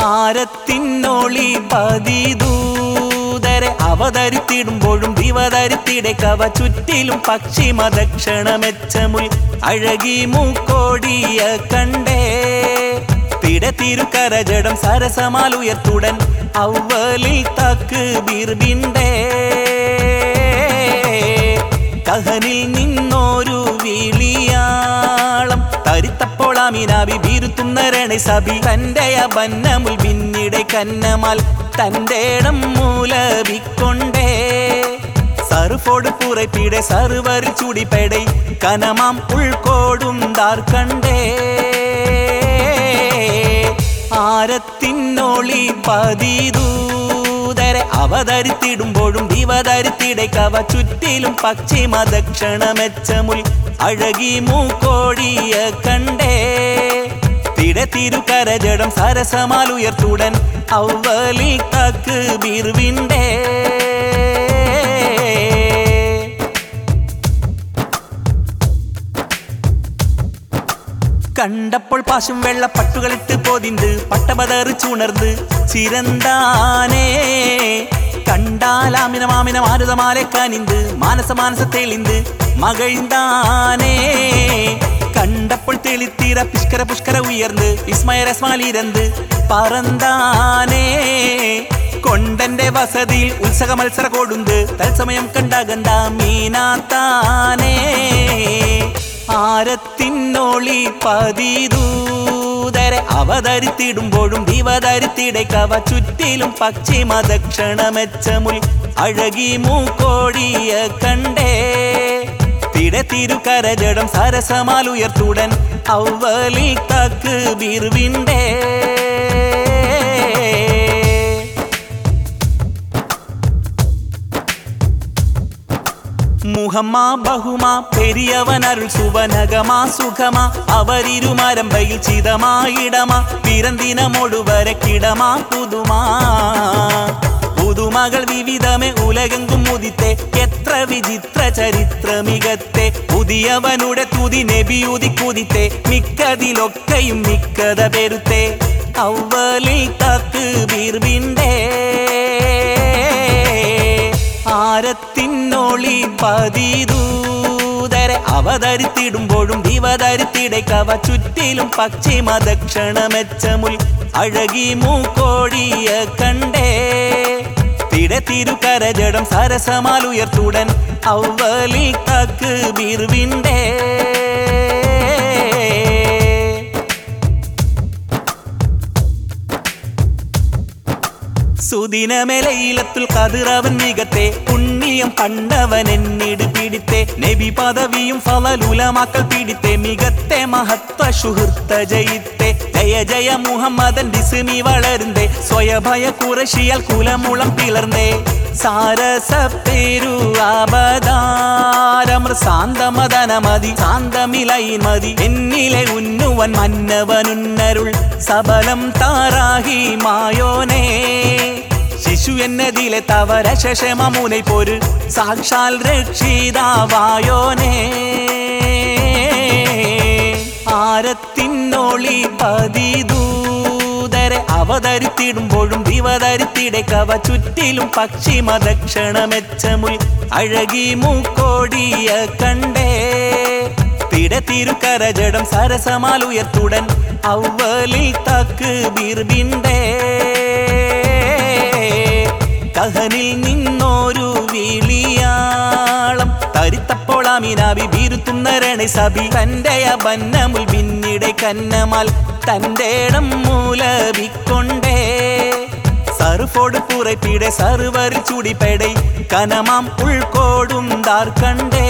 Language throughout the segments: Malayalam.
ആരത്തിന്നൊളി പതിദൂതരെ അവതരിത്തിടുമ്പോഴും ദിവതരിത്തിടെ കവ ചുറ്റിലും പശ്ചിമ ദക്ഷണമെച്ചമുൽ അഴകി മൂക്കോടിയ കണ്ടേ തിട തിരുക്കരജടം സരസമാലുയർത്തുടൻ ഔവലിൽ തക്ക് ബിർബിണ്ടേ കഹനിൽ നിന്നൊരു വിളിയാളം തരിത്തപ്പോൾ അമിനാബി ബീരുത്തുന്ന രണസബി തന്റെ അബന്നമുൽ പിന്നിടെ കന്നമാൽ തന്റെ ഇടം മൂലവിക്കൊണ്ടേ സർഫോട് പുറപ്പിടെ സർവർ ചുടിപ്പെടை കനമാം ഉൾക്കോടും ദാർക്കണ്ടേ ആരത്തിന്നൊളി പതിദൂതരെ അവതരിത്തിടുമ്പോഴും ദിവതരിത്തിടെ കവ ചുറ്റിലും പശ്ചിമ ദക്ഷണമെച്ചമുൽ അഴകി മൂക്കോടിയ കണ്ടേ തിട തിരുക്കരജടം സരസമാലുയർത്തുടൻ ഔവലിൽ തക്ക് ബിർവിണ്ടേ കണ്ടപ്പോൾ പാശും വെള്ള പട്ടുകളിട്ട് പോതിന്ത് പട്ടപതറി ചുണർന്ന് ചിരന്താനേ കണ്ടാലാമിന മാമിന മാരുതമാലെ കനിന്ത് മാനസ മാനസ തെളിന്ത് മകഴ്ந்தாനേ കണ്ടപ്പോൾ തെളിത്തീര പുഷ്കര പുഷ്കര ഉയർന്ന് വിസ്മയ രസ്മാലിരന്ത് പറന്താനേ കൊണ്ടന്റെ വസതിയിൽ ഉത്സവ മത്സര കൊടുന്ത് തത്സമയം കണ്ടകണ്ട മീനാത്താനേ ആരത്തിന്നൊളി പതിദൂതരെ അവതരിത്തിടുമ്പോഴും ദിവതരിത്തിടെ കവ ചുറ്റിലും പശ്ചിമ ദക്ഷണമെച്ചമുൽ അഴകി മൂക്കോടിയ കണ്ടേ തിട തിരുക്കരജടം സരസമാലുയർത്തുടൻ ഔവലിൽ തക്ക് ബിർവിണ്ടേ മുഹമ്മ ബഹുമ പെരിയവനരുൾ സുവനകമാ സുഖമാ അവരിരുമരമ്പയിൽ ചിതമായിടമാ പിറന്തിനമൊടുവരെ കിടമാ പുതുമാ പുതുമകൾ വിവിധമേ ഉലകെങ്കും മുതിത്തെ എത്ര വിചിത്ര ചരിത്ര മികത്തെ പുതിയവനുടെ തുതി നബിയുതി കുതിത്തെ മിക്കതിലൊക്കെയും മിക്കത പെരുത്തെ ഔവലിൽ തക്ക് ബീർബിണ്ടേ ആരത്തിന്നൊളി പതിദൂതരെ അവതരിത്തിടുമ്പോഴും ദിവതരിത്തിടെ കവ ചുറ്റിലും പശ്ചിമ ദക്ഷണമെച്ചമുൽ അഴകി മൂക്കോടിയ കണ്ടേ തിട തിരുക്കരജടം സരസമാലുയർത്തുടൻ ഔവലിൽ തക്ക് ബിർവിണ്ടേ സുദിനമെലയിലത്തുൽ കതിറവൻ മികത്തെ പുണ്യം കണ്ടവൻ എന്നിട് പിടിത്തെ നബി പദവിയും ഫലലുലമാക്കൽ പിടിത്തെ മികത്തെ മഹത്വ സുഹൃത്ത ജയിത്തെ ജയ ജയ മുഹമ്മദൻ ദിസ്മി വളരുന്നേ സ്വയഭയ കുറശിയാൽ കുലമുളം പിളർന്നേ സാരസ പേരു ആപദാരമൃ സാന്തമദനമതി സാന്തമിലൈ മതി എന്നിലെ ഉന്നുവൻ മന്നവനുന്നരുൾ സബലം താറാഹി മായോനേ ശിശു എന്നതിലെ തവര ശശമമുனை പൊരു സാക്ഷാൽ രക്ഷിതാവായോനേ ആരത്തിന്നൊളി പതിദൂതരെ അവതരിത്തിടുമ്പോഴും ദിവതരിത്തിടെ കവ ചുറ്റിലും പശ്ചിമ ദക്ഷണമെച്ചമുൽ അഴകി മൂക്കോടിയ കണ്ടേ തിട തിരുക്കരജടം സരസമാലുയർത്തുടൻ ഔവലിൽ തക്ക് ബിർബിണ്ടേ കഹനിൽ നിന്നൊരു വിളിയാളം തരിത്തപ്പോൾ അമിനാബി ബീരുത്തുന്ന രണസബി തന്റെ അബന്നമുൽ പിന്നിടെ കന്നമാൽ തന്റെ ഇടം മൂലവിക്കൊണ്ടേ സർഫോട് പുറപ്പിടെ സർവർ ചുടിപ്പെടை കനമാം ഉൾക്കോടും ദാർക്കണ്ടേ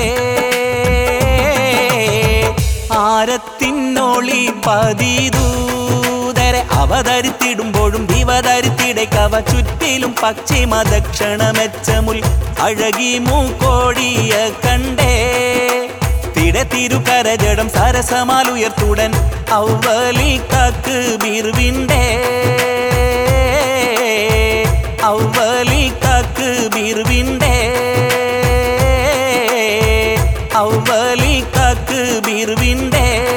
ആരത്തിന്നൊളി പതിദൂതരെ അവതരിത്തിടുമ്പോഴും ദിവതരിത്തിടെ കവ ചുറ്റിലും പശ്ചിമ ദക്ഷണമെച്ചമുൽ അഴകി മൂക്കോടിയ കണ്ടേ തിട തിരുക്കരജടം സരസമാലുയർത്തുടൻ ഔവലിൽ തക്ക് ബിർവിണ്ടേ ഔവലിൽ തക്ക് ബിർവിണ്ടേ ഔവലിൽ തക്ക് ബിർവിണ്ടേ